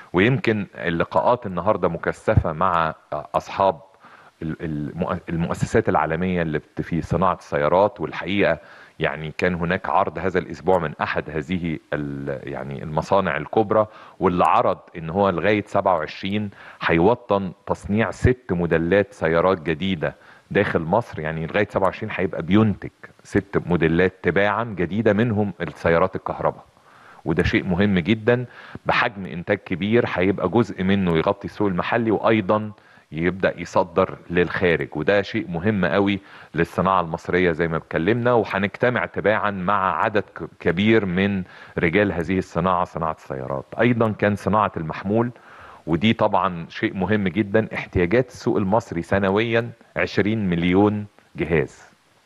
ويمكن اللقاءات النهارده مكثفه مع اصحاب المؤسسات العالميه اللي في صناعه السيارات والحقيقه يعني كان هناك عرض هذا الاسبوع من احد هذه يعني المصانع الكبرى واللي عرض ان هو لغايه 27 هيوطن تصنيع ست موديلات سيارات جديده داخل مصر يعني لغايه 27 هيبقى بينتج ست موديلات تباعا جديده منهم السيارات الكهرباء وده شيء مهم جدا بحجم انتاج كبير هيبقى جزء منه يغطي السوق المحلي وايضا يبدا يصدر للخارج وده شيء مهم قوي للصناعه المصريه زي ما اتكلمنا وهنجتمع تباعا مع عدد كبير من رجال هذه الصناعه صناعه السيارات ايضا كان صناعه المحمول ودي طبعا شيء مهم جدا احتياجات السوق المصري سنويا 20 مليون جهاز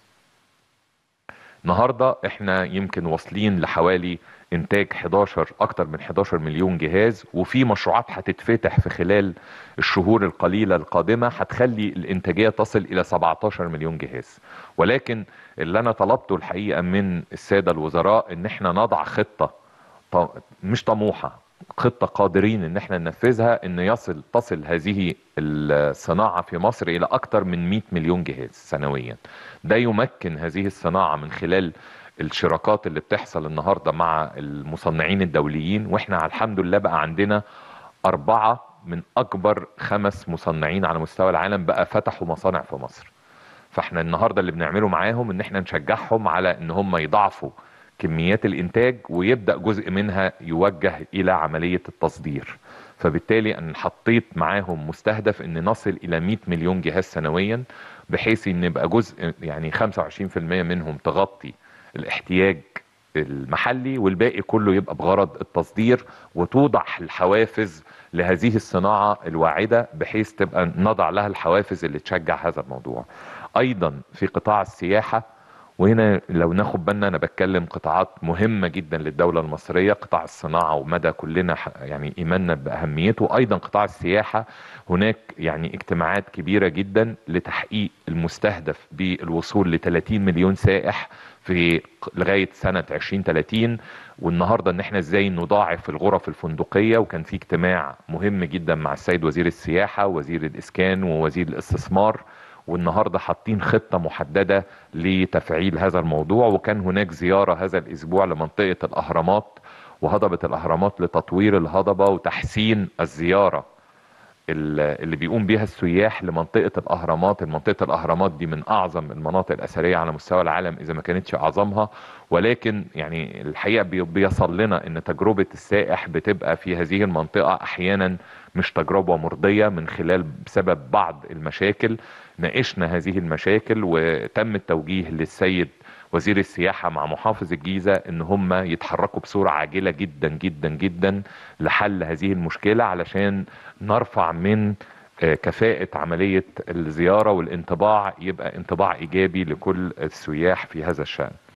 النهارده احنا يمكن واصلين لحوالي انتاج 11 اكتر من 11 مليون جهاز وفي مشروعات هتتفتح في خلال الشهور القليله القادمه هتخلي الانتاجيه تصل الى 17 مليون جهاز ولكن اللي انا طلبته الحقيقه من الساده الوزراء ان احنا نضع خطه مش طموحه خطه قادرين ان احنا ننفذها ان يصل تصل هذه الصناعه في مصر الى اكثر من 100 مليون جهاز سنويا ده يمكن هذه الصناعه من خلال الشراكات اللي بتحصل النهارده مع المصنعين الدوليين واحنا الحمد لله بقى عندنا اربعه من اكبر خمس مصنعين على مستوى العالم بقى فتحوا مصانع في مصر فاحنا النهارده اللي بنعمله معاهم ان احنا نشجعهم على ان هم يضاعفوا كميات الانتاج ويبدا جزء منها يوجه الى عمليه التصدير فبالتالي انا حطيت معاهم مستهدف ان نصل الى 100 مليون جهاز سنويا بحيث ان يبقى جزء يعني 25% منهم تغطي الاحتياج المحلي والباقي كله يبقى بغرض التصدير وتوضع الحوافز لهذه الصناعة الواعدة بحيث تبقى نضع لها الحوافز اللي تشجع هذا الموضوع ايضا في قطاع السياحة وهنا لو ناخد بالنا انا بتكلم قطاعات مهمه جدا للدوله المصريه قطاع الصناعه ومدى كلنا يعني ايماننا باهميته ايضا قطاع السياحه هناك يعني اجتماعات كبيره جدا لتحقيق المستهدف بالوصول ل 30 مليون سائح في لغايه سنه 2030 والنهارده ان احنا ازاي نضاعف الغرف الفندقيه وكان في اجتماع مهم جدا مع السيد وزير السياحه وزير الاسكان ووزير الاستثمار والنهارده حاطين خطه محدده لتفعيل هذا الموضوع وكان هناك زياره هذا الاسبوع لمنطقه الاهرامات وهضبه الاهرامات لتطوير الهضبه وتحسين الزياره اللي بيقوم بيها السياح لمنطقة الأهرامات المنطقة الأهرامات دي من أعظم المناطق الأثرية على مستوى العالم إذا ما كانتش أعظمها ولكن يعني الحقيقة بيصل لنا أن تجربة السائح بتبقى في هذه المنطقة أحيانا مش تجربة مرضية من خلال بسبب بعض المشاكل ناقشنا هذه المشاكل وتم التوجيه للسيد وزير السياحة مع محافظ الجيزة ان هم يتحركوا بصورة عاجلة جدا جدا جدا لحل هذه المشكلة علشان نرفع من كفاءة عملية الزيارة والانطباع يبقى انطباع ايجابي لكل السياح في هذا الشأن